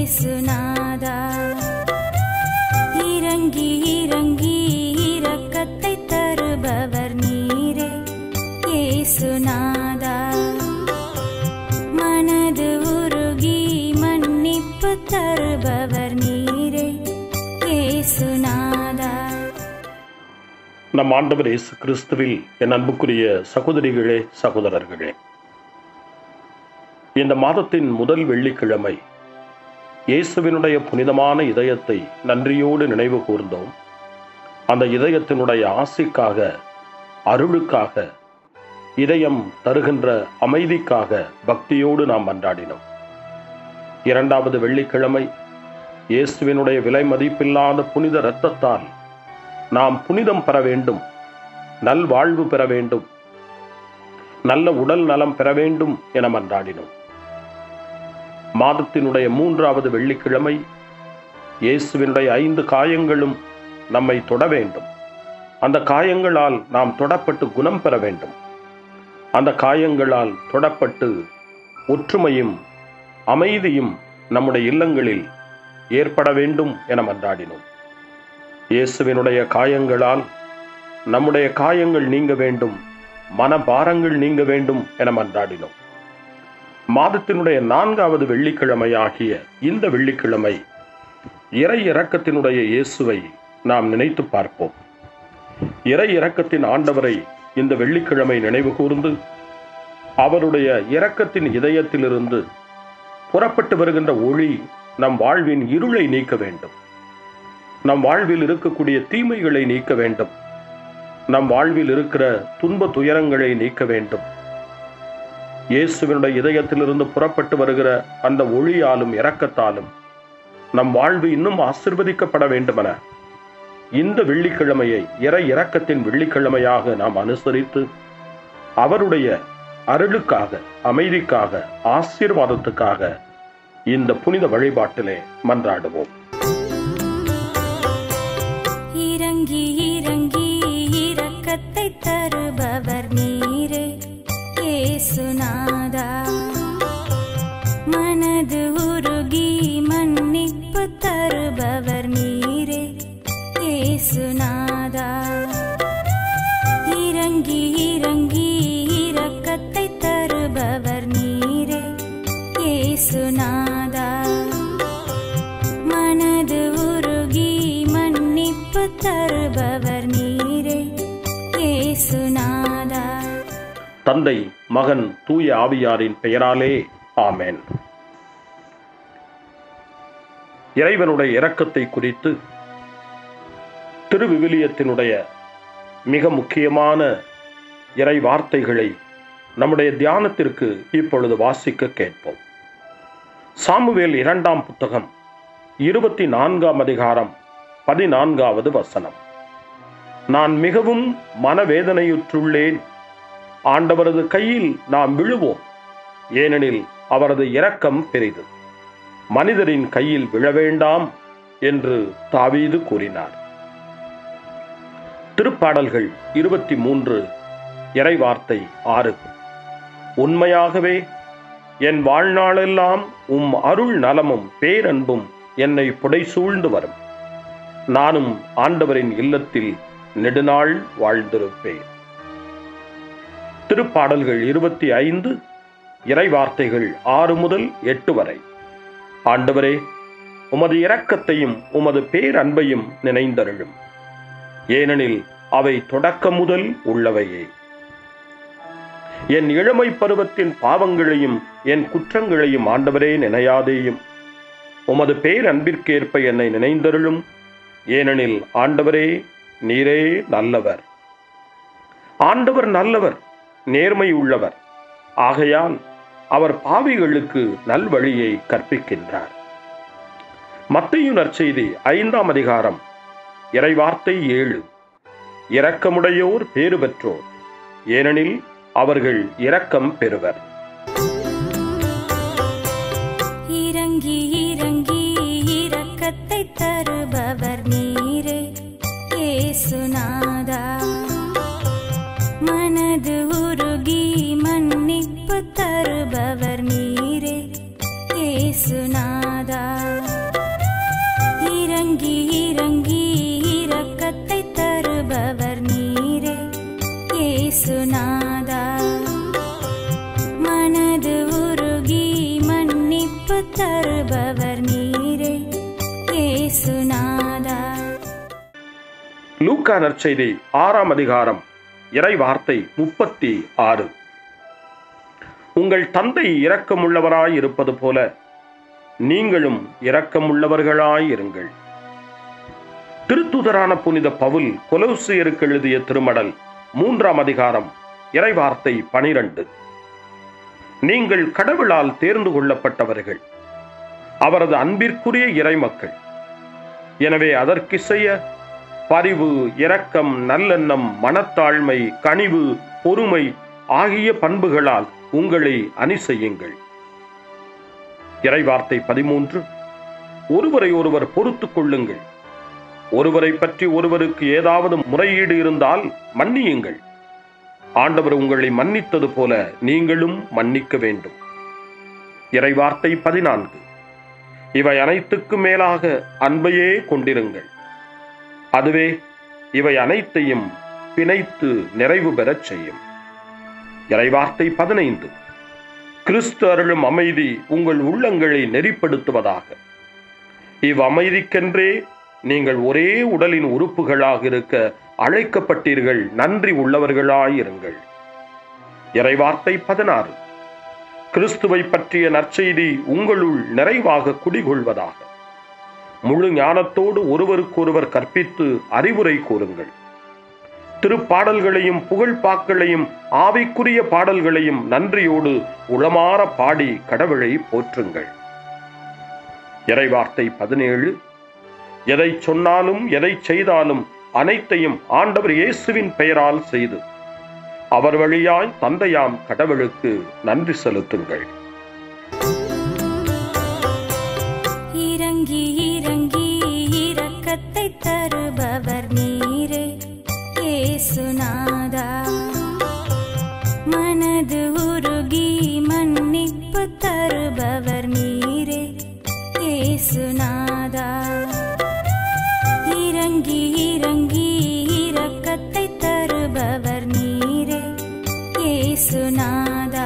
ஏசுநாதா இறங்கி இறங்கி இரக்கத்தை தருபவர் நீரே ஏசுநாதா மனது உருகி மன்னிப்பு தருபவர் நீரே ஏசுநாதா நம் ஆண்டவர் இயேசு கிறிஸ்துவில் என் அன்புக்குரிய சகோதரிகளே சகோதரர்களே இந்த மாதத்தின் முதல் வெள்ளிக்கிழமை இயேசுவினுடைய புனிதமான இதயத்தை நன்றியோடு நினைவு கூர்ந்தோம் அந்த இதயத்தினுடைய ஆசைக்காக அருளுக்காக இதயம் தருகின்ற அமைதிக்காக பக்தியோடு நாம் மன்றாடினோம் இரண்டாவது வெள்ளிக்கிழமை இயேசுவினுடைய விலை மதிப்பில்லாத புனித இரத்தத்தால் நாம் புனிதம் பெற வேண்டும் நல்வாழ்வு பெற வேண்டும் நல்ல உடல் நலம் பெற வேண்டும் என மன்றாடினோம் மாதத்தினுடைய மூன்றாவது வெள்ளிக்கிழமை இயேசுவினுடைய ஐந்து காயங்களும் நம்மை தொட வேண்டும் அந்த காயங்களால் நாம் தொடப்பட்டு குணம் பெற வேண்டும் அந்த காயங்களால் தொடப்பட்டு ஒற்றுமையும் அமைதியும் நம்முடைய இல்லங்களில் ஏற்பட வேண்டும் என மன்றாடினோம் இயேசுவினுடைய காயங்களால் நம்முடைய காயங்கள் நீங்க வேண்டும் மனபாரங்கள் நீங்க வேண்டும் என மன்றாடினோம் மாதத்தினுடைய நான்காவது வெள்ளிக்கிழமை ஆகிய இந்த வெள்ளிக்கிழமை இறை இரக்கத்தினுடைய இயேசுவை நாம் நினைத்து பார்ப்போம் இறை இரக்கத்தின் ஆண்டவரை இந்த வெள்ளிக்கிழமை நினைவு கூர்ந்து அவருடைய இரக்கத்தின் இதயத்திலிருந்து புறப்பட்டு வருகின்ற ஒளி நம் வாழ்வின் இருளை நீக்க வேண்டும் நம் வாழ்வில் இருக்கக்கூடிய தீமைகளை நீக்க வேண்டும் நம் வாழ்வில் இருக்கிற துன்ப துயரங்களை நீக்க வேண்டும் இயேசுவினுடைய இதயத்திலிருந்து புறப்பட்டு வருகிற அந்த ஒளியாலும் இரக்கத்தாலும் நம் வாழ்வு இன்னும் ஆசிர்வதிக்கப்பட வேண்டுமென இந்த வெள்ளிக்கிழமையை இறை இரக்கத்தின் வெள்ளிக்கிழமையாக நாம் அனுசரித்து அவருடைய அருளுக்காக அமைதிக்காக ஆசீர்வாதத்துக்காக இந்த புனித வழிபாட்டிலே மன்றாடுவோம் இறங்கி இறங்கி இரக்கத்தை தருபவர் நீரே ஏசுநாதா மனது உருகி மன்னிப்பு தருபவர் நீரே ஏசுநாதா இறங்கி இறங்கி இரக்கத்தை தருபவர் நீரே ஏசுநாதா மனது உருகி மன்னிப்பு தருபவர் நீரே ஏசுநாதா தந்தை மகன் தூய ஆவியாரின் பெயராலே ஆமென் இறைவனுடைய இரக்கத்தை குறித்து திருவிவிலியத்தினுடைய மிக முக்கியமான இறை வார்த்தைகளை நம்முடைய தியானத்திற்கு இப்பொழுது வாசிக்க கேட்போம் சாமுவேல் இரண்டாம் புத்தகம் இருபத்தி நான்காம் அதிகாரம் பதினான்காவது வசனம் நான் மிகவும் மனவேதனையுற்றுள்ளேன் ஆண்டவரது கையில் நாம் விழுவோம் ஏனெனில் அவரது இரக்கம் பெரிது மனிதரின் கையில் விழ வேண்டாம் என்று தாவீது கூறினார் திருப்பாடல்கள் இருபத்தி மூன்று இறைவார்த்தை ஆறு உண்மையாகவே என் வாழ்நாளெல்லாம் உம் அருள் நலமும் பேரன்பும் என்னை புடைசூழ்ந்து வரும் நானும் ஆண்டவரின் இல்லத்தில் நெடுநாள் வாழ்ந்திருப்பேன் திருப்பாடல்கள் இருபத்தி ஐந்து இறைவார்த்தைகள் ஆறு முதல் எட்டு வரை ஆண்டவரே உமது இரக்கத்தையும் உமது பேரன்பையும் நினைந்தருளும் ஏனெனில் அவை தொடக்க முதல் உள்ளவையே என் இளமை பருவத்தின் பாவங்களையும் என் குற்றங்களையும் ஆண்டவரே நினையாதேயும் உமது பேரன்பிற்கேற்ப என்னை நினைந்தருளும் ஏனெனில் ஆண்டவரே நீரே நல்லவர் ஆண்டவர் நல்லவர் நேர்மை உள்ளவர் ஆகையால் அவர் பாவிகளுக்கு நல்வழியை கற்பிக்கின்றார் மத்தையு நற்செய்தி ஐந்தாம் அதிகாரம் இறைவார்த்தை ஏழு இரக்கமுடையோர் பேறு பெற்றோர் ஏனெனில் அவர்கள் இரக்கம் பெறுவர் இறங்கி இறங்கி இரக்கத்தை தருபவர் நீரே ஏசுநாதா மனது உருகி மன்னிப்பு தருபவர் நீரே ஏசுநாதா இறங்கி இறங்கி இரக்கத்தை தருபவர் நீரே இயேசுநாதா மனது உருகி மன்னிப்பு தருபவர் நீரே இயேசுநாதா லூக்கா நற்செய்தி ஆறாம் அதிகாரம் இறை வார்த்தை முப்பத்தி ஆறு உங்கள் தந்தை இரக்கமுள்ளவராய் இருப்பது போல நீங்களும் இரக்கமுள்ளவர்களாய் இருங்கள் திருத்துதரான புனித பவுல் கொலோசியருக்கு எழுதிய திருமடல் மூன்றாம் அதிகாரம் இறை வார்த்தை பனிரண்டு நீங்கள் கடவுளால் தேர்ந்து கொள்ளப்பட்டவர்கள் அவரது அன்பிற்குரிய இறைமக்கள் எனவே அதற்கிசைய பரிவு இரக்கம் நல்லெண்ணம் மனத்தாழ்மை கனிவு பொறுமை ஆகிய பண்புகளால் உங்களை அணி செய்யுங்கள் இறைவார்த்தை பதிமூன்று ஒருவரை ஒருவர் பொறுத்துக் கொள்ளுங்கள் ஒருவரை பற்றி ஒருவருக்கு ஏதாவது முறையீடு இருந்தால் மன்னியுங்கள் ஆண்டவர் உங்களை மன்னித்தது போல நீங்களும் மன்னிக்க வேண்டும் இறைவார்த்தை பதினான்கு இவை அனைத்துக்கும் மேலாக அன்பையே கொண்டிருங்கள் அதுவே இவை அனைத்தையும் பிணைத்து நிறைவு பெறச் செய்யும் இறைவார்த்தை பதினைந்து கிறிஸ்து அருளும் அமைதி உங்கள் உள்ளங்களை நெறிப்படுத்துவதாக இவ் அமைதிக்கென்றே நீங்கள் ஒரே உடலின் உறுப்புகளாக இருக்க அழைக்கப்பட்டீர்கள் நன்றி உள்ளவர்களாயிருங்கள் இறைவார்த்தை பதினாறு கிறிஸ்துவை பற்றிய நற்செய்தி உங்களுள் நிறைவாக குடிகொள்வதாக முழு ஞானத்தோடு ஒருவருக்கொருவர் கற்பித்து அறிவுரை கூறுங்கள் திருப்பாடல்களையும் புகழ்பாக்களையும் ஆவிக்குரிய பாடல்களையும் நன்றியோடு உளமாற பாடி கடவுளை போற்றுங்கள் இறைவார்த்தை பதினேழு எதை சொன்னாலும் எதை செய்தாலும் அனைத்தையும் ஆண்டவர் இயேசுவின் பெயரால் செய்து அவர் வழியாய் தந்தையாம் கடவுளுக்கு நன்றி செலுத்துங்கள் இறங்கி இறங்கி இரக்கத்தை தருபவர் நீரே இயேசுநாதா மனது உருகி மன்னிப்பு தருபவர் நீரே இயேசுநாதா இறங்கி இறங்கி இரக்கத்தை தருபவர் நீரே இயேசுநாதா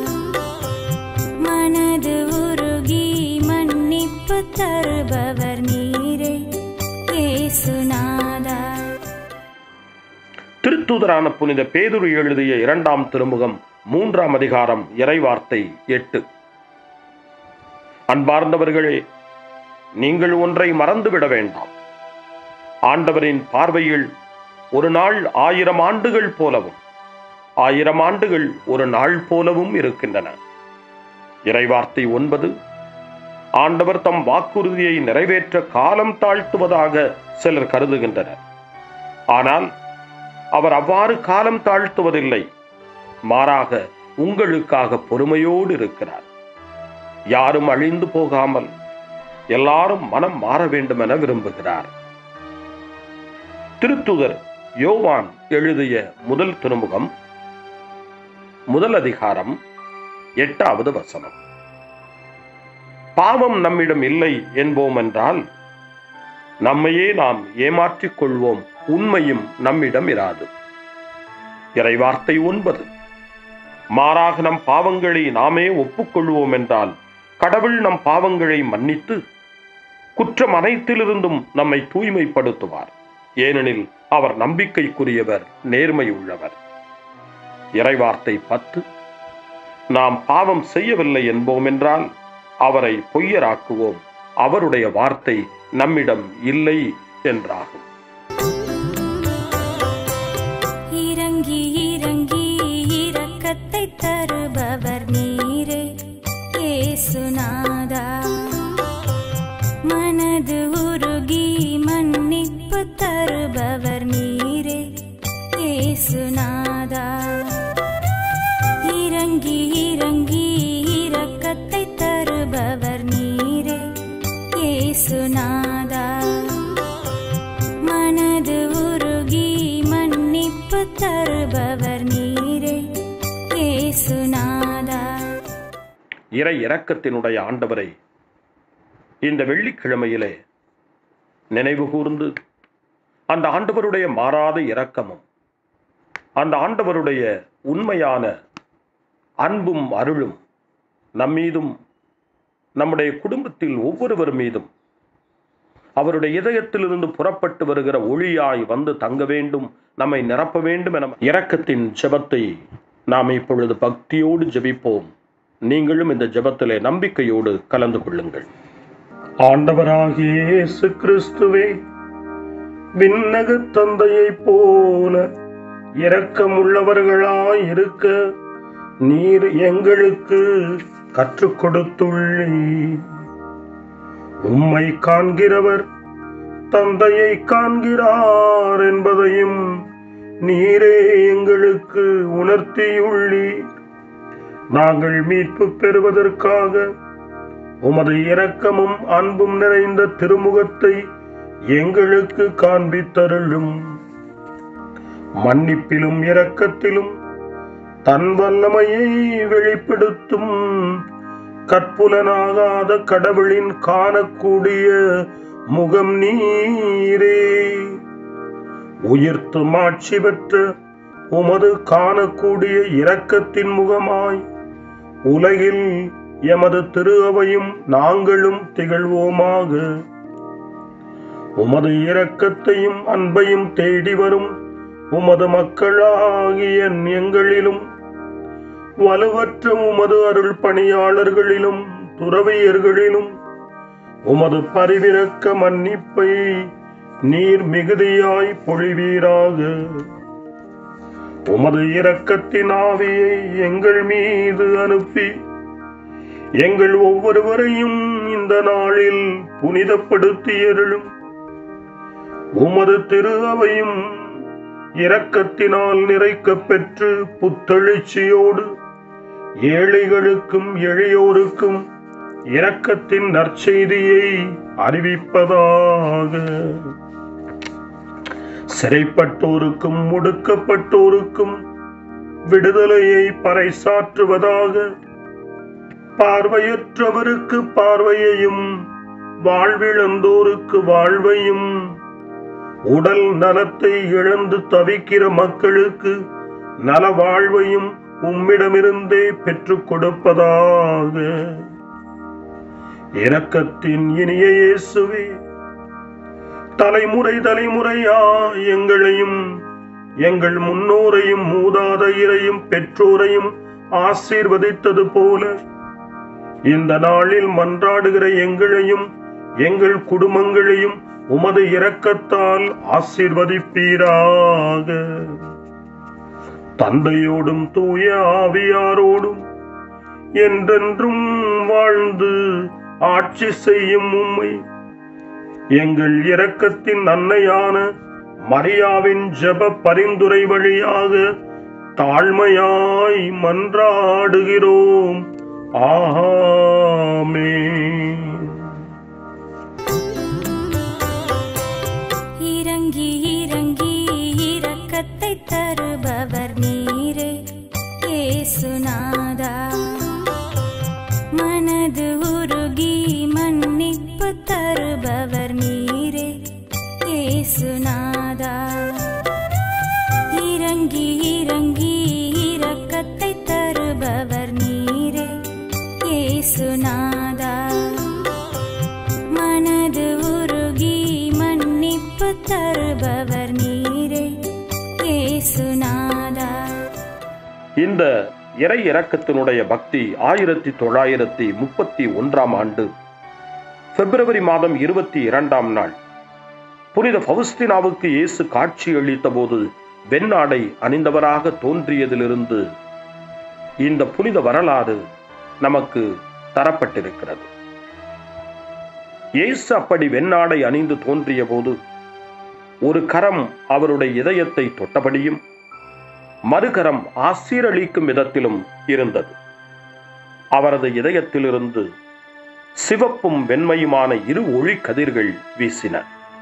மனது உருகி மன்னிப்பு தருபவர் நீரே இயேசுநாதா திருத்தூதரான புனித பேதுரு எழுதிய இரண்டாம் திருமுகம் மூன்றாம் அதிகாரம் இறைவார்த்தை எட்டு அன்பார்ந்தவர்களே நீங்கள் ஒன்றை மறந்துவிட வேண்டாம் ஆண்டவரின் பார்வையில் ஒரு நாள் ஆயிரம் ஆண்டுகள் போலவும் ஆயிரம் ஆண்டுகள் ஒரு நாள் போலவும் இருக்கின்றன இறைவார்த்தை ஒன்பது ஆண்டவர் தம் வாக்குறுதியை நிறைவேற்ற காலம் தாழ்த்துவதாக சிலர் கருதுகின்றனர் ஆனால் அவர் அவ்வாறு காலம் தாழ்த்துவதில்லை மாறாக உங்களுக்காக பொறுமையோடு இருக்கிறார் யாரும் அழிந்து போகாமல் எல்லாரும் மனம் மாற வேண்டும் என விரும்புகிறார் திருத்துதர் யோவான் எழுதிய முதல் திருமுகம் முதல் அதிகாரம் எட்டாவது வசனம் பாவம் நம்மிடம் இல்லை என்போம் என்றால் நம்மையே நாம் ஏமாற்றிக் கொள்வோம் உண்மையும் நம்மிடம் இராது இறைவார்த்தை ஒன்பது மாறாக நம் பாவங்களை நாமே ஒப்புக்கொள்வோம் என்றால் கடவுள் நம் பாவங்களை மன்னித்து குற்றம் அனைத்திலிருந்தும் நம்மை தூய்மைப்படுத்துவார் ஏனெனில் அவர் நம்பிக்கைக்குரியவர் நேர்மை உள்ளவர் இறைவார்த்தை பத்து நாம் பாவம் செய்யவில்லை என்போம் என்றால் அவரை பொய்யராக்குவோம் அவருடைய வார்த்தை நம்மிடம் இல்லை என்றாகும் இறங்கி இறங்கி இரக்கத்தை தருபவர் நீரே இயேசுநாதா மனது உருகி மன்னிப்பு தருபவர் நீரே இயேசுநாதா இறங்கி இறங்கி இரக்கத்தை தருபவர் நீரே இயேசுநாதா மனது உருகி மன்னிப்பு தருபவர் நீரே இயேசுநாதா இறை இரக்கத்தினுடைய ஆண்டவரை இந்த வெள்ளிக்கிழமையிலே நினைவு கூர்ந்து அந்த ஆண்டவருடைய மாறாத இரக்கமும் அந்த ஆண்டவருடைய உண்மையான அன்பும் அருளும் நம்மீதும் நம்முடைய குடும்பத்தில் ஒவ்வொருவர் மீதும் அவருடைய இதயத்திலிருந்து புறப்பட்டு வருகிற ஒளியாய் வந்து தங்க வேண்டும் நம்மை நிரப்ப வேண்டும் என இரக்கத்தின் ஜெபத்தை நாம் இப்பொழுது பக்தியோடு ஜெபிப்போம் நீங்களும் இந்த ஜெபத்திலே நம்பிக்கையோடு கலந்து கொள்ளுங்கள் ஆண்டவராகிய இயேசு கிறிஸ்துவே விண்ணக தந்தையைப் போல இரக்கமுள்ளவர்களாய் இருக்க நீர் எங்களுக்கு கற்றுக் கொடுத்துள்ளீர் உம்மை காண்கிறவர் தந்தையை காண்கிறார் என்பதையும் நீரே எங்களுக்கு உணர்த்தியுள்ளீர் நாங்கள் மீட்பு பெறுவதற்காக உமது இரக்கமும் அன்பும் நிறைந்த திருமுகத்தை எங்களுக்கு காண்பித்தருளும் மன்னிப்பிலும் இரக்கத்திலும் தன் வல்லமையை வெளிப்படுத்தும் கற்புலனாகாத கடவுளின் காணக்கூடிய முகம் நீரே உயிர்த்து மாட்சி பெற்ற உமது காணக்கூடிய இரக்கத்தின் முகமாய் உலகில் எமது திரு அவையும் நாங்களும் திகழ்வோமாக உமது இரக்கத்தையும் அன்பையும் தேடி வரும் உமது மக்களாகிய எங்களிலும் வலுவற்ற உமது அருள் பணியாளர்களிலும் துறவியர்களிலும் உமது பரிவிரக்க மன்னிப்பை நீர் மிகுதியாய் பொழிவீராக உமது இரக்கத்தின் ஆவியை எங்கள் மீது அனுப்பி எங்கள் ஒவ்வொருவரையும் இந்த நாளில் புனிதப்படுத்தியருளும் உமது திரு அவையும் இரக்கத்தினால் நிறைக்கப் பெற்று புத்தெழுச்சியோடு ஏழைகளுக்கும் எளியோருக்கும் இரக்கத்தின் நற்செய்தியை அறிவிப்பதாக சிறைப்பட்டோருக்கும் முடுக்கப்பட்டோருக்கும் விடுதலையை பறைசாற்றுவதாக பார்வையற்றவருக்கு பார்வையையும் வாழ்விழந்தோருக்கு வாழ்வையும் உடல் நலத்தை இழந்து தவிக்கிற மக்களுக்கு நல வாழ்வையும் உம்மிடமிருந்தே பெற்றுக் கொடுப்பதாக இரக்கத்தின் இனிய இயேசுவே தலைமுறை தலைமுறையா எங்களையும் எங்கள் முன்னோரையும் மூதாதையரையும் பெற்றோரையும் ஆசீர்வதித்தது போல இந்த நாளில் மன்றாடுகிற எங்களையும் எங்கள் குடும்பங்களையும் உமது இரக்கத்தால் ஆசீர்வதிப்பீராக தந்தையோடும் தூய ஆவியாரோடும் என்றென்றும் வாழ்ந்து ஆட்சி செய்யும் உம்மை எங்கள் இரக்கத்தின் அன்னையான மரியாவின் ஜெப பரிந்துரை வழியாக தாழ்மையாய் மன்றாடுகிறோம் ஆமென் இறங்கி இறங்கி இரக்கத்தை தருபவர் நீரே ஏசுநாதா மனது உருகி மன்னிப்பு தருபவர் நீரே ஏசுநாதா இறங்கி இறங்கி இரக்கத்தை தருபவர் நீரே ஏசுநாதா மனது உருகி மன்னிப்பு தருபவர் நீரே ஏசுநாதா இந்த இறை இரக்கத்தினுடைய பக்தி ஆயிரத்தி தொள்ளாயிரத்தி முப்பத்தி ஒன்றாம் ஆண்டு பிப்ரவரி மாதம் இருபத்தி இரண்டாம் நாள் புனித பவுஸ்தினாவுக்கு இயேசு காட்சி அளித்த போது வெண்ணாடை அணிந்தவராக தோன்றியதிலிருந்து இந்த புனித வரலாறு நமக்கு தரப்பட்டிருக்கிறது இயேசு அப்படி வெண்ணாடை அணிந்து தோன்றிய போது ஒரு கரம் அவருடைய இதயத்தை தொட்டபடியும் மறுகரம் ஆசீரளிக்கும் விதத்திலும் இருந்தது அவரது இதயத்திலிருந்து சிவப்பும் வெண்மையுமான இரு ஒளி கதிர்கள் வீசின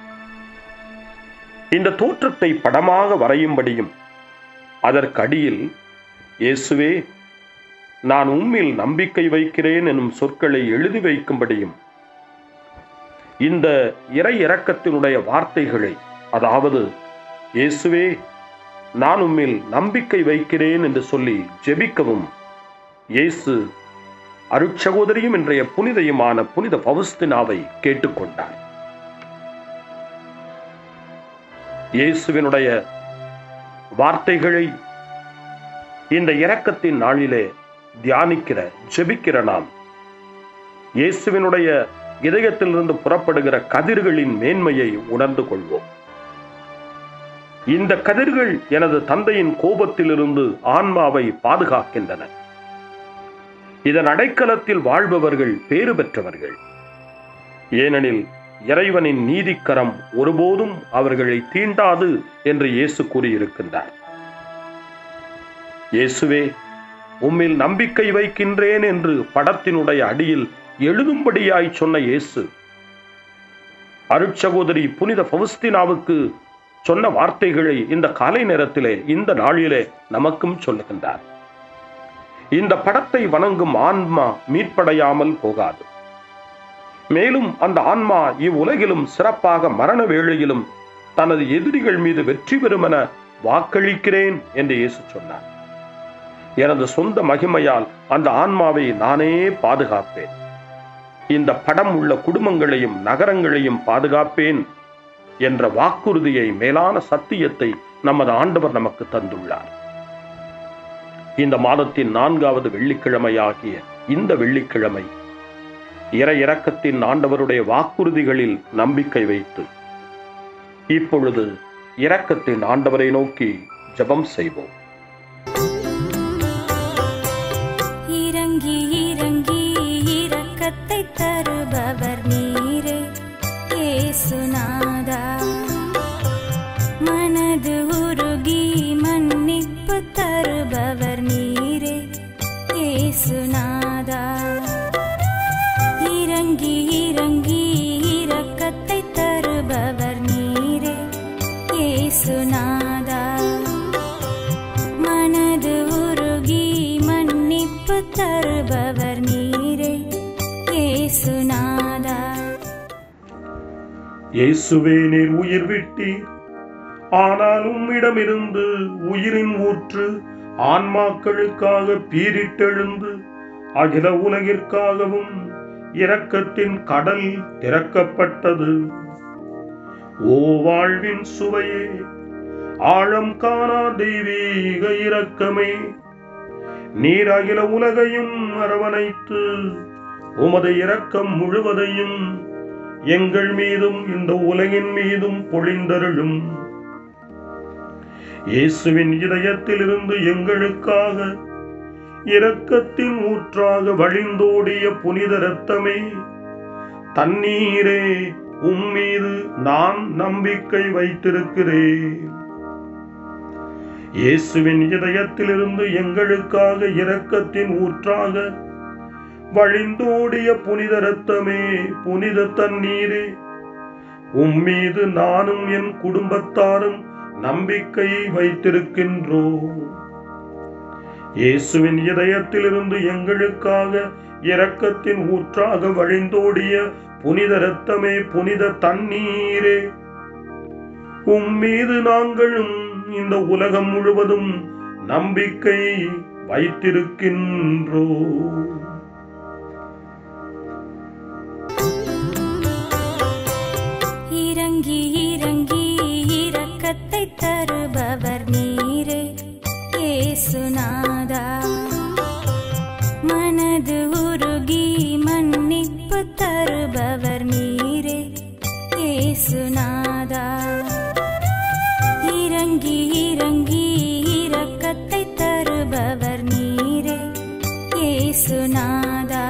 இந்த தோற்றத்தை படமாக வரையும்படியும் அதற்கடியில் இயேசுவே நான் உம்மில் நம்பிக்கை வைக்கிறேன் எனும் சொற்களை எழுதி வைக்கும்படியும் இந்த இறை இரக்கத்தினுடைய வார்த்தைகளை அதாவது இயேசுவே நான் உம்மில் நம்பிக்கை வைக்கிறேன் என்று சொல்லி ஜெபிக்கவும் இயேசு அருட்சகோதரியும் இன்றைய புனிதையுமான புனித பவுஸ்தினாவை கேட்டுக்கொண்டார் இயேசுவினுடைய வார்த்தைகளை இந்த இரக்கத்தின் நாளிலே தியானிக்கிற ஜெபிக்கிற நாம் இயேசுவினுடைய இதயத்திலிருந்து புறப்படுகிற கதிர்களின் மேன்மையை உணர்ந்து கொள்வோம் இந்த கதிர்கள் எனது தந்தையின் கோபத்திலிருந்து ஆன்மாவை பாதுகாக்கின்றன இதன் அடைக்கலத்தில் வாழ்பவர்கள் பேறு பெற்றவர்கள் ஏனெனில் இறைவனின் நீதிக்கரம் ஒருபோதும் அவர்களை தீண்டாது என்று இயேசு கூறியிருக்கின்றார் இயேசுவே உம்மில் நம்பிக்கை வைக்கின்றேன் என்று படத்தினுடைய அடியில் எழுதும்படியாய் சொன்ன இயேசு அருட்சகோதரி புனித பவுஸ்தினாவுக்கு சொன்ன வார்த்தைகளை இந்த காலை நேரத்திலே இந்த நாளிலே நமக்கும் சொல்லுகின்றார் இந்த படத்தை வணங்கும் ஆன்மா மீட்படையாமல் போகாது மேலும் அந்த ஆன்மா இவ்வுலகிலும் சிறப்பாக மரண வேளையிலும் தனது எதிரிகள் மீது வெற்றி பெறும் என வாக்களிக்கிறேன் என்று இயேசு சொன்னார் எனது சொந்த மகிமையால் அந்த ஆன்மாவை நானே பாதுகாப்பேன் இந்த படம் உள்ள குடும்பங்களையும் நகரங்களையும் பாதுகாப்பேன் என்ற வாக்குறுதியை மேலான சத்தியத்தை நமது ஆண்டவர் நமக்கு தந்துள்ளார் இந்த மாதத்தின் நான்காவது வெள்ளிக்கிழமையாகிய இந்த வெள்ளிக்கிழமை இறை இரக்கத்தின் ஆண்டவருடைய வாக்குறுதிகளில் நம்பிக்கை வைத்து இப்பொழுது இரக்கத்தின் ஆண்டவரை நோக்கி ஜெபம் செய்வோம் இறங்கி இறங்கி இரக்கத்தை தருபவர் நீரே ஏசுநாதா மனது உருகி மன்னிப்பு தருபவர் நீரே ஏசுநாதா இறங்கி இறங்கி இரக்கத்தை தருபவர் நீரே ஏசுநாதா மனது உருகி மன்னிப்பு தருபவர் நீரே ஏசுநாதா இயேசுவே நீர் உயிர் விட்டீர் ஆனால் உம்மிடமிருந்து உயிரின் ஊற்று ஆன்மாக்களுக்காக பீரிட்டெழுந்து அகில உலகிற்காகவும் இரக்கத்தின் கடல் திறக்கப்பட்டது ஓ வாழ்வின் சுவையே ஆழம் காணா தெய்வீக இரக்கமே நீர் அகில உலகையும் அரவணைத்து உமது இரக்கம் முழுவதையும் எங்கள் மீதும் இந்த உலகின் மீதும் பொழிந்தருளும் இயேசுவின் இதயத்திலிருந்து எங்களுக்காக இரக்கத்தின் ஊற்றாக வழிந்தோடிய புனித இரத்தமே தண்ணீரே உம்மீது நான் நம்பிக்கை வைத்திருக்கிறேன் இயேசுவின் இதயத்திலிருந்து எங்களுக்காக இரக்கத்தின் ஊற்றாக வழிந்தோடிய புனித இரத்தமே புனித தண்ணீரே உம்மீது நானும் என் குடும்பத்தாரும் நம்பிக்கை வைத்திருக்கின்றோம் இயேசுவின் இதயத்திலிருந்து எங்களுக்காக இரக்கத்தின் ஊற்றாக வழிந்தோடிய புனித இரத்தமே புனித தண்ணீரே உம்மீது நாங்களும் இந்த உலகம் முழுவதும் நம்பிக்கை வைத்திருக்கின்றோம் இறங்கி இறங்கி இரக்கத்தை தருபவர் நீரே ஏசுநாதா மனது உருகி மன்னிப்பு தருபவர் நீரே ஏசுநாதா இறங்கி இறங்கி இரக்கத்தை தருபவர் நீரே ஏசுநாதா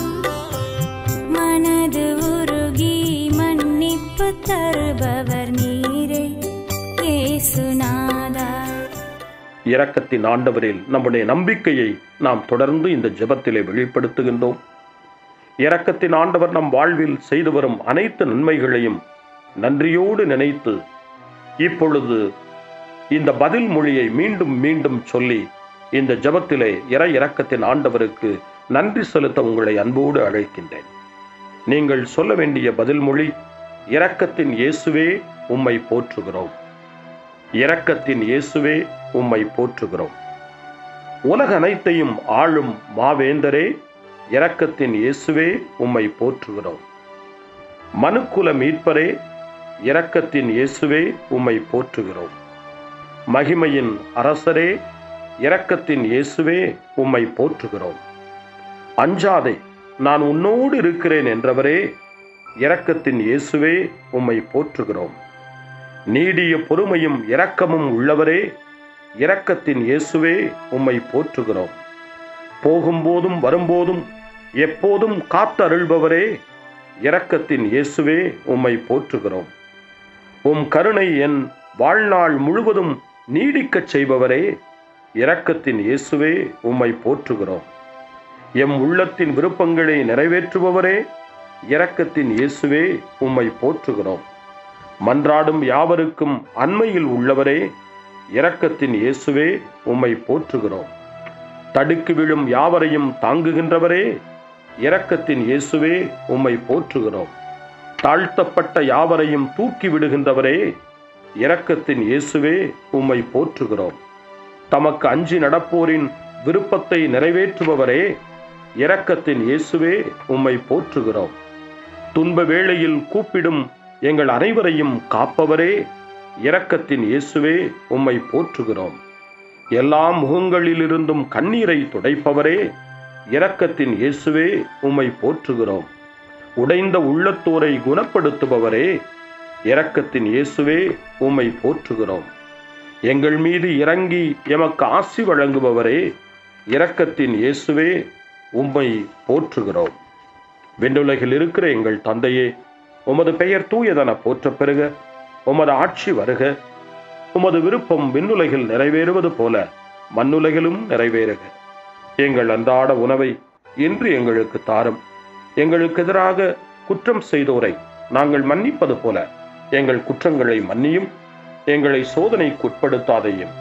மனது உருகி மன்னிப்பு தருபவர் நீரே ஏசுநாதா இரக்கத்தின் ஆண்டவரில் நம்முடைய நம்பிக்கையை நாம் தொடர்ந்து இந்த ஜெபத்திலே வெளிப்படுத்துகின்றோம் இரக்கத்தின் ஆண்டவர் நம் வாழ்வில் செய்து வரும் அனைத்து நன்மைகளையும் நன்றியோடு நினைத்து இப்பொழுது இந்த பதில் மொழியை மீண்டும் மீண்டும் சொல்லி இந்த ஜெபத்திலே இறை இரக்கத்தின் ஆண்டவருக்கு நன்றி செலுத்த உங்களை அன்போடு அழைக்கின்றேன் நீங்கள் சொல்ல வேண்டிய பதில் மொழி இரக்கத்தின் இயேசுவே உம்மை போற்றுகிறோம் இரக்கத்தின் இயேசுவே உம்மை போற்றுகிறோம் உலக அனைத்தையும் ஆளும் மாவேந்தரே இரக்கத்தின் இயேசுவே உம்மை போற்றுகிறோம் மனுக்குல மீட்பரே இரக்கத்தின் இயேசுவே உம்மை போற்றுகிறோம் மகிமையின் அரசரே இரக்கத்தின் இயேசுவே உம்மை போற்றுகிறோம் அஞ்சாதே நான் உன்னோடு இருக்கிறேன் என்றவரே இரக்கத்தின் இயேசுவே உம்மை போற்றுகிறோம் நீடிய பொறுமையும் இரக்கமும் உள்ளவரே இரக்கத்தின் இயேசுவே உம்மை போற்றுகிறோம் போகும்போதும் வரும்போதும் எப்போதும் காத்தருள்பவரே இரக்கத்தின் இயேசுவே உம்மை போற்றுகிறோம் உம் கருணை என் வாழ்நாள் முழுவதும் நீடிக்கச் செய்பவரே இரக்கத்தின் இயேசுவே உம்மை போற்றுகிறோம் எம் உள்ளத்தின் விருப்பங்களை நிறைவேற்றுபவரே இரக்கத்தின் இயேசுவே உம்மை போற்றுகிறோம் மன்றாடும் யாவருக்கும் அண்மையில் உள்ளவரே இரக்கத்தின் இயேசுவே உம்மை போற்றுகிறோம் தடுக்கி விழும் யாவரையும் தாங்குகின்றவரே இரக்கத்தின் இயேசுவே உம்மை போற்றுகிறோம் தாழ்த்தப்பட்ட யாவரையும் தூக்கி விடுகின்றவரே இரக்கத்தின் இயேசுவே உம்மை போற்றுகிறோம் தமக்கு அஞ்சி நடப்போரின் விருப்பத்தை நிறைவேற்றுபவரே இரக்கத்தின் இயேசுவே உம்மை போற்றுகிறோம் துன்ப வேளையில் கூப்பிடும் எங்கள் அனைவரையும் காப்பவரே இரக்கத்தின் இயேசுவே உம்மை போற்றுகிறோம் எல்லா முகங்களிலிருந்தும் கண்ணீரை துடைப்பவரே இரக்கத்தின் இயேசுவே உம்மை போற்றுகிறோம் உடைந்த உள்ளத்தோரை குணப்படுத்துபவரே இரக்கத்தின் இயேசுவே உம்மை போற்றுகிறோம் எங்கள் மீது இறங்கி எமக்கு ஆசி வழங்குபவரே இரக்கத்தின் இயேசுவே உம்மை போற்றுகிறோம் விண்ணுலகில் இருக்கிற எங்கள் தந்தையே உமது பெயர் தூயதன போற்றப் பெறுக உமது ஆட்சி வருக உமது விருப்பம் விண்ணுலகில் நிறைவேறுவது போல மண்ணுலகிலும் நிறைவேறுக எங்கள் அன்றாட உணவை இன்று எங்களுக்கு தாரும் எங்களுக்கு எதிராக குற்றம் செய்தோரை நாங்கள் மன்னிப்பது போல எங்கள் குற்றங்களை மன்னியும் எங்களை சோதனைக்கு உட்படுத்தாதையும்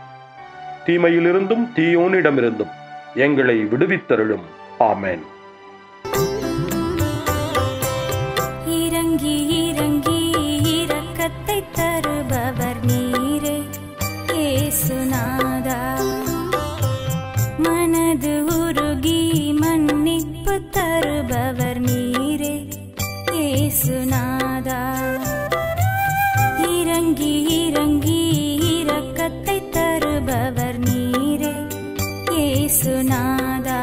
தீமையிலிருந்தும் தீயோனிடமிருந்தும் எங்களை விடுவித்தருளும் ஆமென் இறங்கி இறங்கி இரக்கத்தை தருபவர் நீரே ஏசுநாதா மனது உருகி மன்னிப்பு தருபவர் நீரே ஏசுநாதா இறங்கி இறங்கி இரக்கத்தை தருபவர் நீரே ஏசுநாதா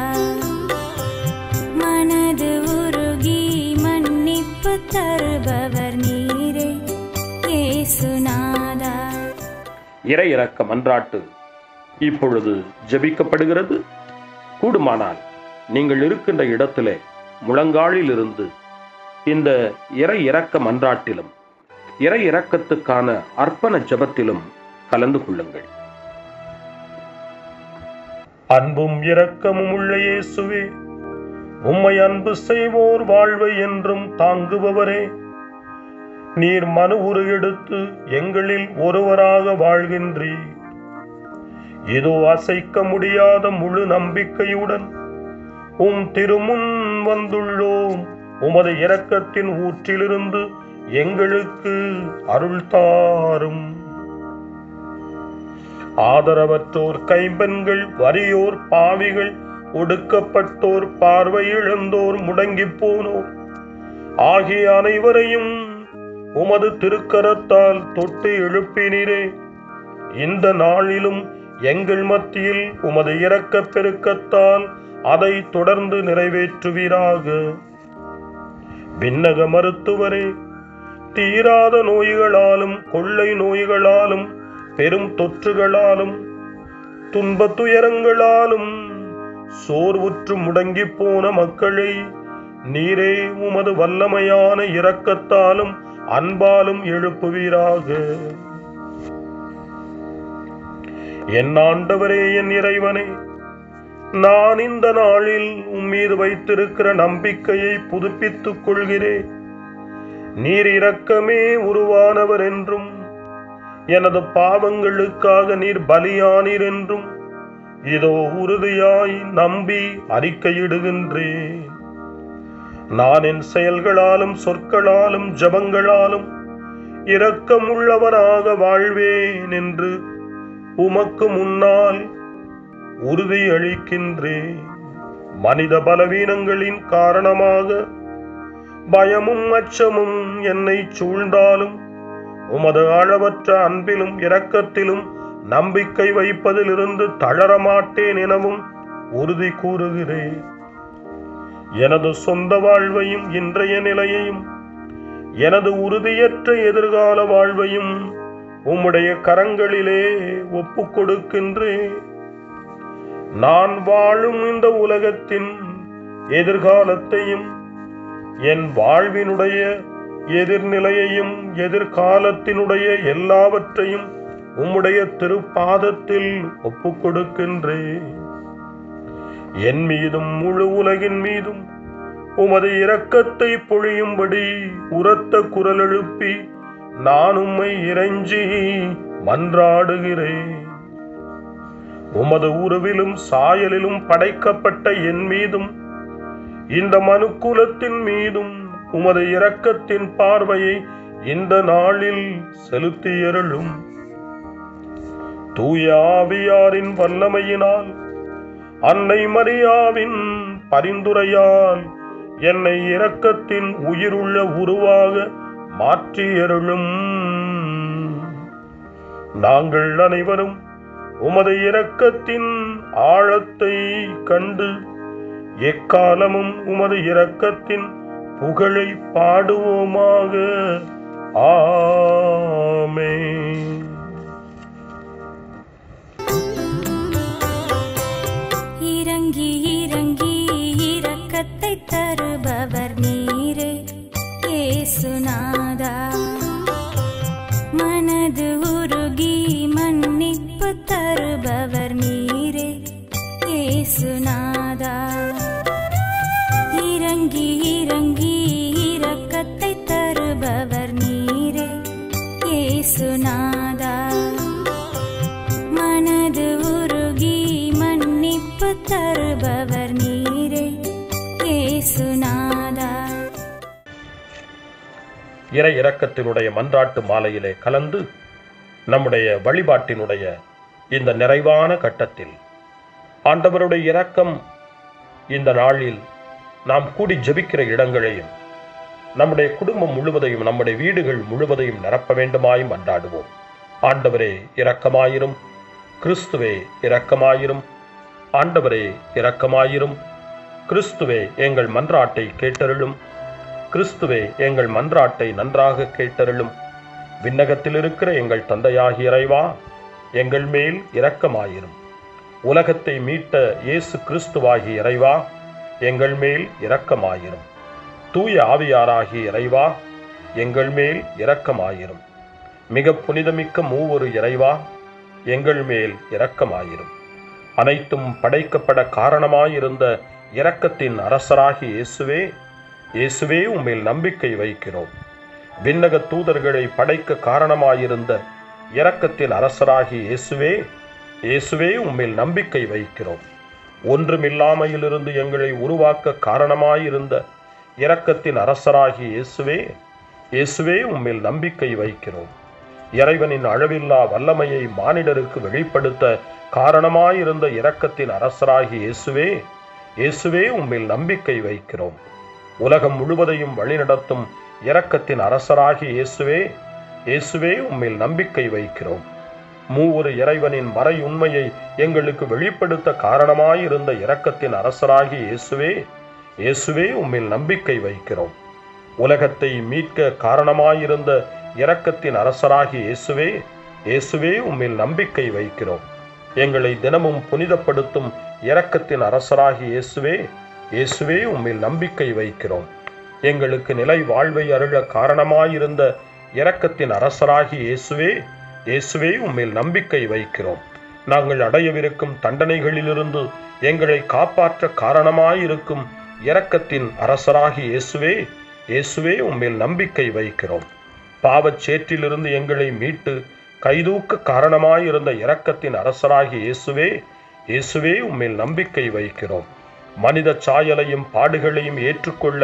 மனது உருகி மன்னிப்பு தருபவர் நீரே ஏசுநாதா இறை இறக்க மன்றாட்டு இப்பொழுது ஜெபிக்கப்படுகிறது கூடுமானால் நீங்கள் இருக்கின்ற இடத்திலே முழங்காலில் இருந்து இந்த இறை இறக்க மன்றாட்டிலும் இறை இறக்கத்துக்கான அர்ப்பண ஜெபத்திலும் கலந்து கொள்ளுங்கள் அன்பும் இரக்கமும் உள்ள இயேசுவே உம்மை அன்பு செய்வோர் வாழ்வை என்றும் தாங்குபவரே நீர் மனு உரு எடுத்து எங்களில் ஒருவராக வாழ்கின்றீர் இதோ அசைக்க முடியாத முழு நம்பிக்கையுடன் உம் திருமுன் வந்துள்ளோம் உமது இரக்கத்தின் ஊற்றிலிருந்து எங்களுக்கு அருள் தாரும் ஆதரவற்றோர் கைம்பெண்கள் வறியோர் பாவிகள் ஒடுக்கப்பட்டோர் பார்வை இழந்தோர் முடங்கிப் போனோர் ஆகிய அனைவரையும் உமது திருக்கரத்தால் தொட்டு எழுப்பினீரே இந்த நாளிலும் எங்கள் மத்தியில் உமது இரக்கப் பெருக்கத்தால் அதை தொடர்ந்து நிறைவேற்றுவீராக விண்ணக மருத்துவரே தீராத நோய்களாலும் கொள்ளை நோய்களாலும் பெரும் தொற்றுகளாலும் துன்பத் துயரங்களாலும் சோர்வுற்று முடங்கிப் போன மக்களை நீரே உமது வல்லமையான இரக்கத்தாலும் அன்பாலும் எழுப்புவீராக என் ஆண்டவரே என் இறைவனே நான் இந்த நாளில் உம்மீது வைத்திருக்கிற நம்பிக்கையை புதுப்பித்துக் கொள்கிறேன் நீர் இரக்கமே உருவானவர் என்றும் எனது பாவங்களுக்காக நீர் பலியானீர் என்றும் இதோ உறுதியாய் நம்பி அறிக்கையிடுகின்றேன் நான் என் செயல்களாலும் சொற்களாலும் ஜபங்களாலும் இரக்கமுள்ளவனாக வாழ்வேன் என்று உமக்கு முன்னால் உறுதி அளிக்கின்றேன் மனித பலவீனங்களின் காரணமாக பயமும் அச்சமும் என்னை சூழ்ந்தாலும் உமது ஆழவற்ற அன்பிலும் இரக்கத்திலும் நம்பிக்கை வைப்பதிலிருந்து தளரமாட்டேன் எனவும் உறுதி கூறுகிறேன் எனது சொந்த வாழ்வையும் இன்றைய நிலையையும் எனது உறுதியற்ற எதிர்கால வாழ்வையும் உம்முடைய கரங்களிலே ஒப்புக் கொடுக்கின்றேன் நான் வாழும் இந்த உலகத்தின் எதிர்காலத்தையும் என் வாழ்வினுடைய எதிர்நிலையையும் எதிர்காலத்தினுடைய எல்லாவற்றையும் உம்முடைய திருப்பாதத்தில் ஒப்புக் கொடுக்கின்றேன் என் மீதும் முழு உலகின் மீதும் உமது இரக்கத்தை பொழியும்படி உரத்த குரல் எழுப்பி நான் உம்மை இறைஞ்சி மன்றாடுகிறேன் உமது உருவிலும் சாயலிலும் படைக்கப்பட்ட என் மீதும் இந்த மனுக்குலத்தின் மீதும் உமது இரக்கத்தின் பார்வையை இந்த நாளில் செலுத்தியருளும் தூய ஆவியாரின் வல்லமையினால் அன்னை மரியாவின் பரிந்துரையால் என்னை இரக்கத்தின் உயிருள்ள உருவாக மாற்றியருளும் நாங்கள் அனைவரும் உமது இரக்கத்தின் ஆழத்தை கண்டு எக்காலமும் உமது இரக்கத்தின் புகழை பாடுவோமாக ஆமே இறங்கி இறங்கி இரக்கத்தை தருபவர் நீரே ஏசுநாதா மனது உருகி மன்னிப்பு தருபவர் நீரே ஏசுநாதா இறங்கி இறங்கி இரக்கத்தை தருபவர் நீரே ஏசுநாதா மனது உருகி மன்னிப்பு தருபவர் நீரே ஏசுநாதா இறை இரக்கத்தினுடைய மன்றாட்டு மாலையிலே கலந்து நம்முடைய வழிபாட்டினுடைய இந்த நிறைவான கட்டத்தில் ஆண்டவருடைய இரக்கம் இந்த நாளில் நாம் கூடி ஜெபிக்கிற இடங்களையும் நம்முடைய குடும்பம் முழுவதையும் நம்முடைய வீடுகள் முழுவதையும் நிரப்ப வேண்டுமாய் மன்றாடுவோம் ஆண்டவரே இரக்கமாயிரும் கிறிஸ்துவே இரக்கமாயிரும் ஆண்டவரே இரக்கமாயிரும் கிறிஸ்துவே எங்கள் மன்றாட்டை கேட்டருளும் கிறிஸ்துவே எங்கள் மன்றாட்டை நன்றாக கேட்டருளும் விண்ணகத்தில் இருக்கிற எங்கள் தந்தையாகிய இறைவா எங்கள் மேல் இரக்கமாயிரும் உலகத்தை மீட்ட இயேசு கிறிஸ்துவாகிய இறைவா எங்கள் மேல் இரக்கமாயிரும் தூய ஆவியாராகிய இறைவா எங்கள் மேல் இரக்கமாயிரும் மிக புனிதமிக்க மூவொரு இறைவா எங்கள் மேல் இரக்கமாயிரும் அனைத்தும் படைக்கப்பட காரணமாயிருந்த இரக்கத்தின் அரசராகிய இயேசுவே இயேசுவே உம்மில் நம்பிக்கை வைக்கிறோம் விண்ணக தூதர்களை படைக்க காரணமாயிருந்த இரக்கத்தின் அரசராகிய இயேசுவே இயேசுவே உம்மில் நம்பிக்கை வைக்கிறோம் ஒன்றுமில்லாமையிலிருந்து எங்களை உருவாக்க காரணமாயிருந்த இரக்கத்தின் அரசராகிய இயேசுவே இயேசுவே உம்மில் நம்பிக்கை வைக்கிறோம் இறைவனின் அளவில்லா வல்லமையை மானிடருக்கு வெளிப்படுத்த காரணமாயிருந்த இரக்கத்தின் அரசராகிய இயேசுவே இயேசுவே உம்மில் நம்பிக்கை வைக்கிறோம் உலகம் முழுவதையும் வழிநடத்தும் இரக்கத்தின் அரசராகிய இயேசுவே இயேசுவே உம்மில் நம்பிக்கை வைக்கிறோம் மூவொரு இறைவனின் மறை உண்மையை எங்களுக்கு வெளிப்படுத்த காரணமாயிருந்த இரக்கத்தின் அரசராகிய இயேசுவே இயேசுவே உம்மில் நம்பிக்கை வைக்கிறோம் உலகத்தை மீட்க காரணமாயிருந்த இரக்கத்தின் அரசராகிய இயேசுவே இயேசுவே உம்மில் நம்பிக்கை வைக்கிறோம் எங்களை தினமும் புனிதப்படுத்தும் இரக்கத்தின் அரசராகிய இயேசுவே இயேசுவே உம்மில் நம்பிக்கை வைக்கிறோம் எங்களுக்கு நிலை வாழ்வை அருள காரணமாயிருந்த இரக்கத்தின் அரசராகிய இயேசுவே இயேசுவே உம்மில் நம்பிக்கை வைக்கிறோம் நாங்கள் அடையவிருக்கும் தண்டனைகளிலிருந்து எங்களை காப்பாற்ற காரணமாயிருக்கும் இரக்கத்தின் அரசராகிய இயேசுவே இயேசுவே உம்மில் நம்பிக்கை வைக்கிறோம் பாவச் சேற்றிலிருந்து எங்களை மீட்டு கைதூக்க காரணமாயிருந்த இரக்கத்தின் அரசராகிய இயேசுவே இயேசுவே உம்மில் நம்பிக்கை வைக்கிறோம் மனித சாயலையும் பாடுகளையும் ஏற்றுக்கொள்ள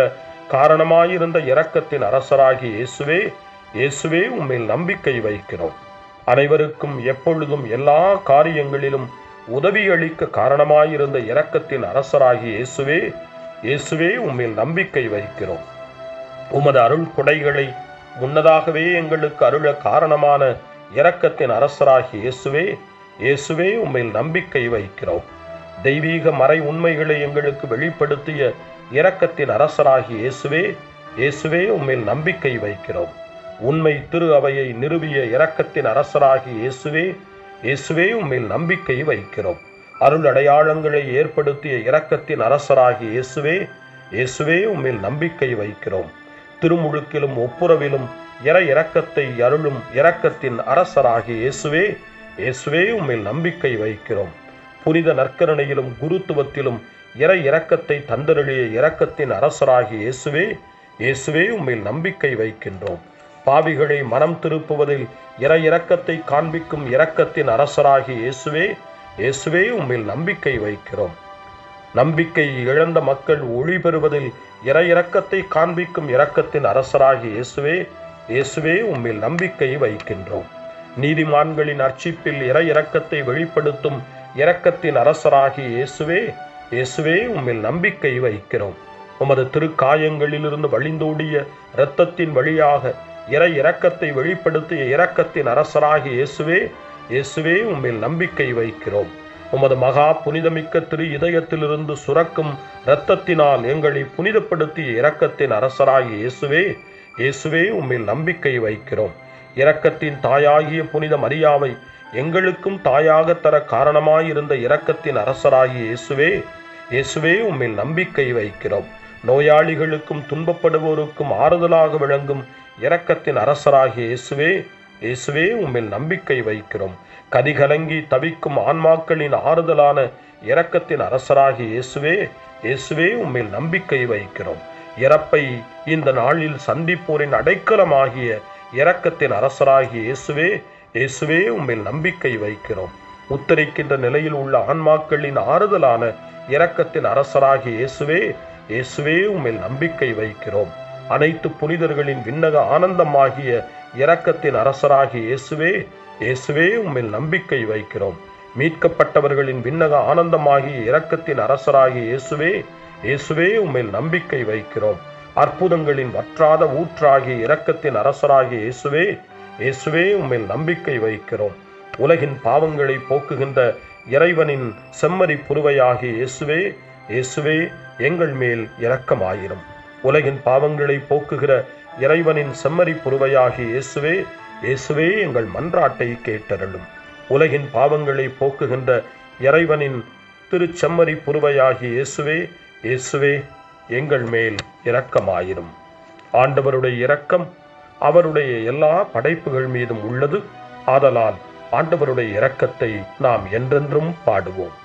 காரணமாயிருந்த இரக்கத்தின் அரசராகிய இயேசுவே இயேசுவே உம்மில் நம்பிக்கை வைக்கிறோம் அனைவருக்கும் எப்பொழுதும் எல்லா காரியங்களிலும் உதவி அளிக்க காரணமாயிருந்த இரக்கத்தின் அரசராகிய இயேசுவே இயேசுவே உம்மில் நம்பிக்கை வைக்கிறோம் உமது அருள் கொடைகளை முன்னதாகவே எங்களுக்கு அருள காரணமான இரக்கத்தின் அரசராகிய இயேசுவே இயேசுவே உம்மில் நம்பிக்கை வைக்கிறோம் தெய்வீக மறை உண்மைகளை எங்களுக்கு வெளிப்படுத்திய இரக்கத்தின் அரசராகிய இயேசுவே இயேசுவே உம்மில் நம்பிக்கை வைக்கிறோம் உண்மை திரு அவையை நிறுவிய இரக்கத்தின் அரசராகிய இயேசுவே இயேசுவே உம்மில் நம்பிக்கை வைக்கிறோம் அருள் அடையாளங்களை ஏற்படுத்திய இரக்கத்தின் அரசராகிய இயேசுவே இயேசுவே உம்மில் நம்பிக்கை வைக்கிறோம் திருமுழுக்கிலும் ஒப்புரவிலும் இற இரக்கத்தை அருளும் இரக்கத்தின் அரசராகிய இயேசுவே இயேசுவே உம்மில் நம்பிக்கை வைக்கிறோம் புனித நற்கரணையிலும் குருத்துவத்திலும் இற இரக்கத்தை தந்தருளிய இரக்கத்தின் அரசராகிய இயேசுவே இயேசுவே உம்மில் நம்பிக்கை வைக்கின்றோம் பாவிகளை மனம் திருப்புவதில் இற இரக்கத்தை காண்பிக்கும் இரக்கத்தின் அரசராகிய இயேசுவே இயேசுவே உம்மில் நம்பிக்கை வைக்கிறோம் நம்பிக்கை இழந்த மக்கள் ஒளி பெறுவதில் இற இரக்கத்தை காண்பிக்கும் இரக்கத்தின் அரசராகிய இயேசுவே இயேசுவே உம்மில் நம்பிக்கை வைக்கின்றோம் நீதிமான்களின் அர்ச்சிப்பில் இற இரக்கத்தை வெளிப்படுத்தும் இரக்கத்தின் அரசராகிய இயேசுவே இயேசுவே உம்மில் நம்பிக்கை வைக்கிறோம் உமது திருக்காயங்களிலிருந்து வழிந்தோடிய இரத்தத்தின் வழியாக இறை இரக்கத்தை வெளிப்படுத்திய இரக்கத்தின் அரசராகிய இயேசுவே இயேசுவே உம்மில் நம்பிக்கை வைக்கிறோம் உமது மகா புனிதமிக்க திரு இதயத்திலிருந்து சுரக்கும் இரத்தத்தினால் எங்களை புனிதப்படுத்திய இரக்கத்தின் அரசராகிய இயேசுவே இயேசுவே உம்மில் நம்பிக்கை வைக்கிறோம் இரக்கத்தின் தாயாகிய புனித மரியாவை எங்களுக்கும் தாயாக தர காரணமாயிருந்த இரக்கத்தின் அரசராகிய இயேசுவே இயேசுவே உம்மில் நம்பிக்கை வைக்கிறோம் நோயாளிகளுக்கும் துன்பப்படுவோருக்கும் ஆறுதலாக விளங்கும் இரக்கத்தின் அரசராகிய இயேசுவே இயேசுவே உம்மில் நம்பிக்கை வைக்கிறோம் கதிகலங்கி தவிக்கும் ஆன்மாக்களின் ஆறுதலான இரக்கத்தின் அரசராகிய இயேசுவே இயேசுவே உம்மில் நம்பிக்கை வைக்கிறோம் இறப்பை இந்த நாளில் சந்திப்போரின் அடைக்கலமாகிய இரக்கத்தின் அரசராகிய இயேசுவே இயேசுவே உம்மில் நம்பிக்கை வைக்கிறோம் உத்தரிக்கின்ற நிலையில் உள்ள ஆன்மாக்களின் ஆறுதலான இரக்கத்தின் அரசராகிய இயேசுவே இயேசுவே உம்மில் நம்பிக்கை வைக்கிறோம் அனைத்து புனிதர்களின் விண்ணக ஆனந்தமாகிய இரக்கத்தின் அரசராகிய இயேசுவே இயேசுவே உம்மில் நம்பிக்கை வைக்கிறோம் மீட்கப்பட்டவர்களின் விண்ணக ஆனந்தமாகிய இரக்கத்தின் அரசராகிய இயேசுவே இயேசுவே உம்மில் நம்பிக்கை வைக்கிறோம் அற்புதங்களின் வற்றாத ஊற்றாகிய இரக்கத்தின் அரசராகிய இயேசுவே இயேசுவே உம்மில் நம்பிக்கை வைக்கிறோம் உலகின் பாவங்களை போக்குகின்ற இறைவனின் செம்மறி புருவையாகிய இயேசுவே இயேசுவே எங்கள் மேல் இரக்கமாயிரும் உலகின் பாவங்களை போக்குகிற இறைவனின் செம்மறி புருவையாகிய இயேசுவே இயேசுவே எங்கள் மன்றாட்டை கேட்டருளும் உலகின் பாவங்களை போக்குகின்ற இறைவனின் திருச்செம்மறி புருவையாகிய இயேசுவே இயேசுவே எங்கள் மேல் இரக்கமாயிரும் ஆண்டவருடைய இரக்கம் அவருடைய எல்லா படைப்புகள் மீதும் உள்ளது ஆதலால் ஆண்டவருடைய இரக்கத்தை நாம் என்றென்றும் பாடுவோம்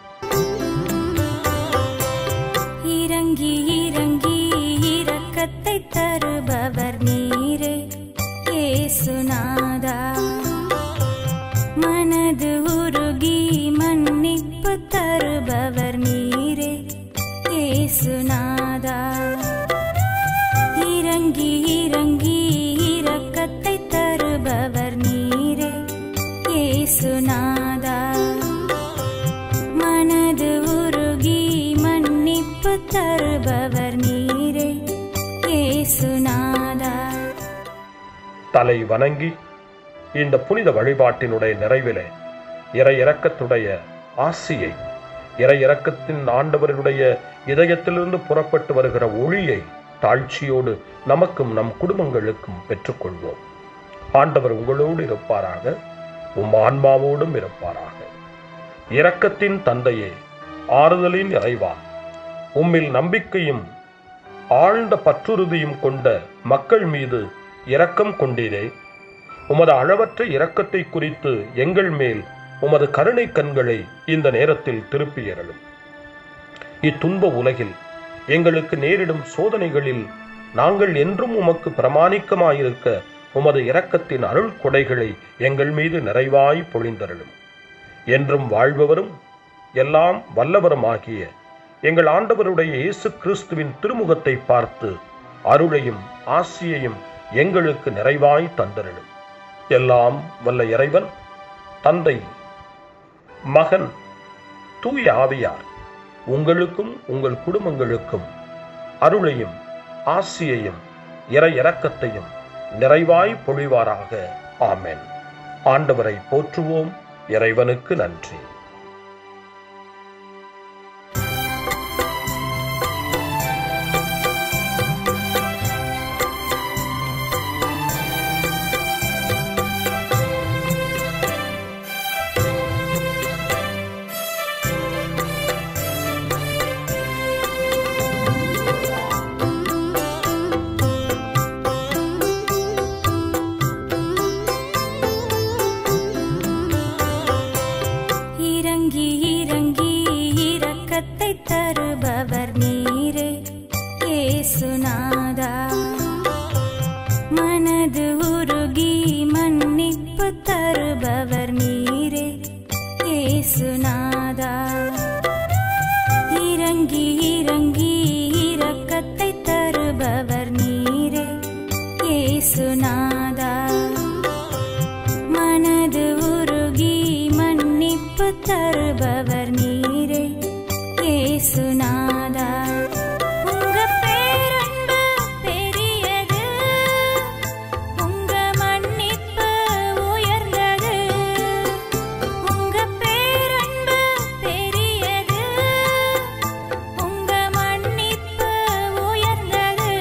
இறங்கி இறங்கி இரக்கத்தை தருபவர் நீரே ஏசுநாதா மனது உருகி மன்னிப்பு தருபவர் நீரே ஏசுநாதா இறங்கி இறங்கி இரக்கத்தை தருபவர் நீரே ஏசுநாதா மனது உருகி மன்னிப்பு தருபவர் நீரே ஏசுநாதா தலை வணங்கி இந்த புனித வழிபாட்டினுடைய நிறைவிலே இறை இரக்கத்துடைய ஆசியை இறை இரக்கத்தின் ஆண்டவருடைய இதயத்திலிருந்து புறப்பட்டு வருகிற ஒளியை தாழ்ச்சியோடு நமக்கும் நம் குடும்பங்களுக்கும் பெற்றுக்கொள்வோம் ஆண்டவர் உங்களோடு இருப்பாராக உம் ஆன்மாவோடும் இருப்பாராக இரக்கத்தின் தந்தையே ஆறுதலின் இறைவா உம்மில் நம்பிக்கையும் ஆழ்ந்த பற்றுறுதியும் கொண்ட மக்கள் மீது இரக்கம் கொண்டீரே உமது அளவற்ற இரக்கத்தை குறித்து எங்கள் மேல் உமது கருணை கண்களை இந்த நேரத்தில் திருப்பியறலும் இத்துன்ப உலகில் எங்களுக்கு நேரிடும் சோதனைகளில் நாங்கள் என்றும் உமக்கு பிரமாணிக்கமாயிருக்க உமது இரக்கத்தின் அருள் கொடைகளை எங்கள் மீது நிறைவாய் பொழிந்தருளும் என்றும் வாழ்பவரும் எல்லாம் வல்லவருமாகிய எங்கள் ஆண்டவருடைய இயேசு கிறிஸ்துவின் திருமுகத்தை பார்த்து அருளையும் ஆசியையும் எங்களுக்கு நிறைவாய் தந்தருளும் எல்லாம் வல்ல இறைவன் தந்தை மகன் தூய ஆவியார் உங்களுக்கும் உங்கள் குடும்பங்களுக்கும் அருளையும் ஆசியையும் இறை இரக்கத்தையும் நிறைவாய் பொழிவாராக ஆமென் ஆண்டவரை போற்றுவோம் இறைவனுக்கு நன்றி இறங்கி இறங்கி இரக்கத்தை தருபவர் நீரே ஏசுநாதா மனது உருகி மன்னிப்பு தருபவர் நீரே ஏசுநாதா இறங்கி இறங்கி இரக்கத்தை தருபவர் நீரே ஏசுநாதா மனது உருகி மன்னிப்பு தருபவர் நீரே ஏசுநாதா உங்க பேரன்பு பெரியது உங்க மன்னிப்பு உயர்ந்தது உங்க பேரன்பு பெரியது உங்க மன்னிப்பு உயர்ந்தது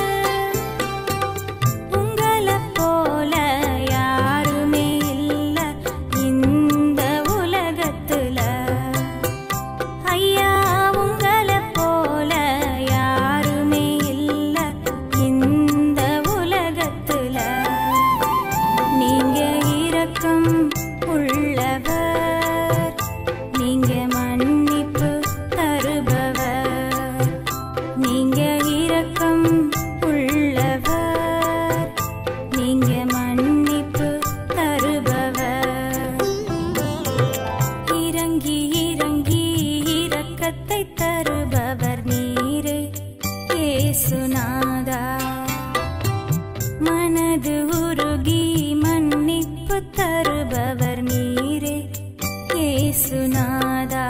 உங்களைப் போல யாருமே இல்ல இந்த உலகத்துல ஐயா உங்களைப் போல யாருமே இல்ல இந்த உலகத்துல நீங்க இரக்கம் உள்ளவர் நீங்க மன்னிப்பு தருபவர் நீங்க இரக்கம் உள்ளவர் நீங்க மன்னிப்பு தருபவர் இறங்கி இறங்கி இரக்கத்தை தருபவர் நீரே ஏசுநாதா மனது உருகி மன்னிப்பு தருபவர் நீரே ஏசுநாதா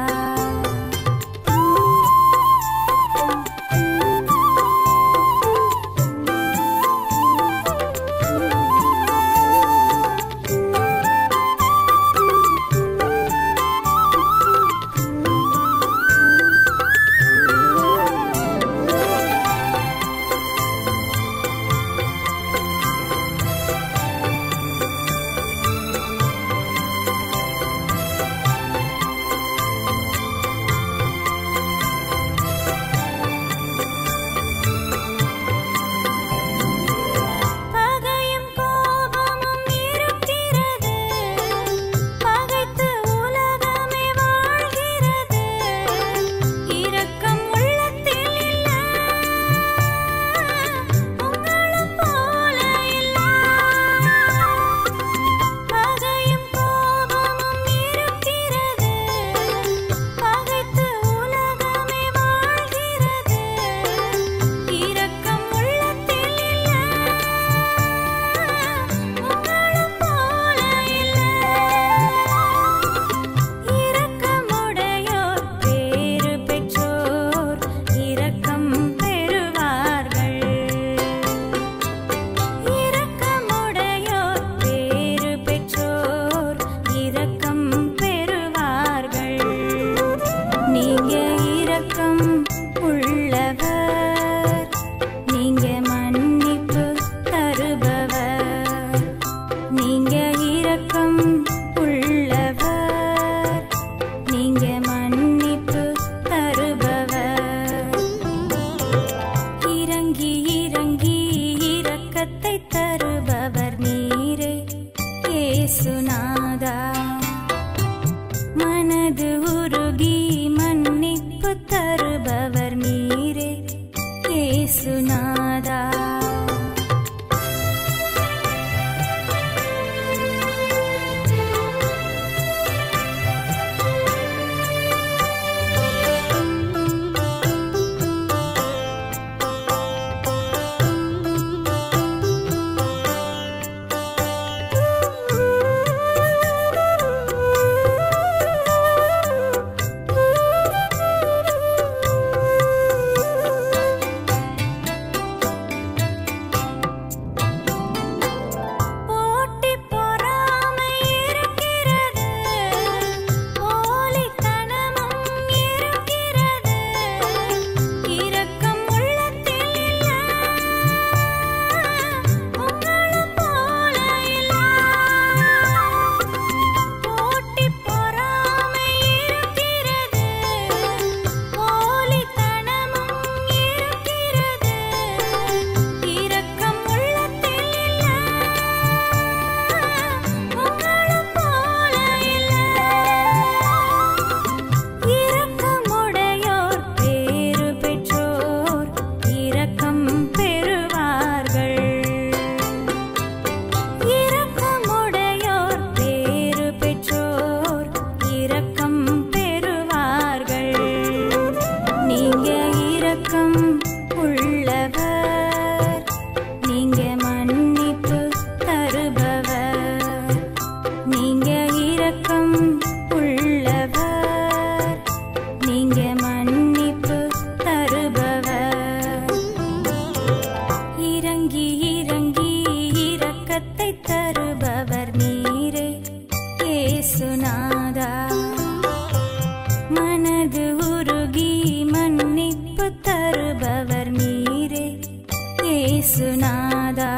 இயேசுநாதா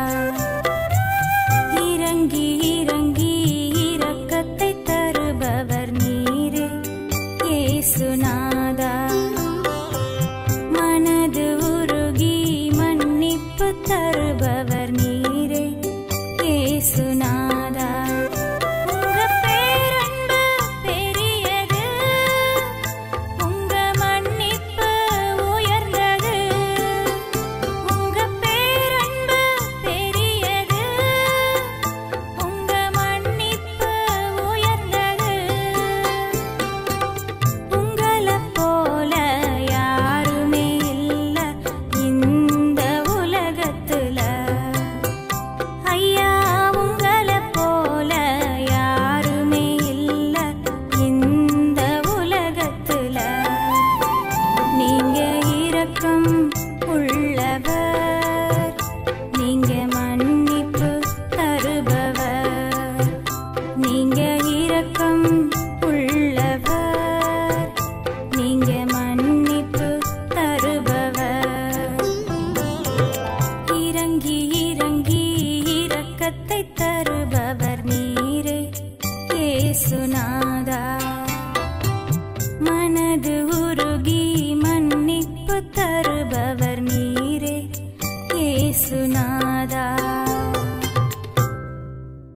இறங்கி இறங்கி இரக்கத்தை தருபவர் நீரே இயேசுநாதா மனது உருகி மன்னிப்பு தருபவர் நீரே இயேசுநாதா உங்க பேரன்பு பெரியது உங்க மன்னிப்பு உயர்ந்தது உங்க பேரன்பு பெரியது உங்க மன்னிப்பு உயர்ந்தது உங்களைப் போல யாருமே இல்ல இந்த உலகத்துல ஐயா உங்களைப் போல யாருமே இல்ல இந்த உலகத்துல நீங்க இரக்கம் உள்ளவர் நீங்க மன்னிப்பு தருபவர் நீங்க இரக்கம் உள்ளவர் நீங்க மன்னிப்பு தருபவர் இறங்கி இறங்கி இரக்கத்தை தருபவர் நீரே இயேசுநாதா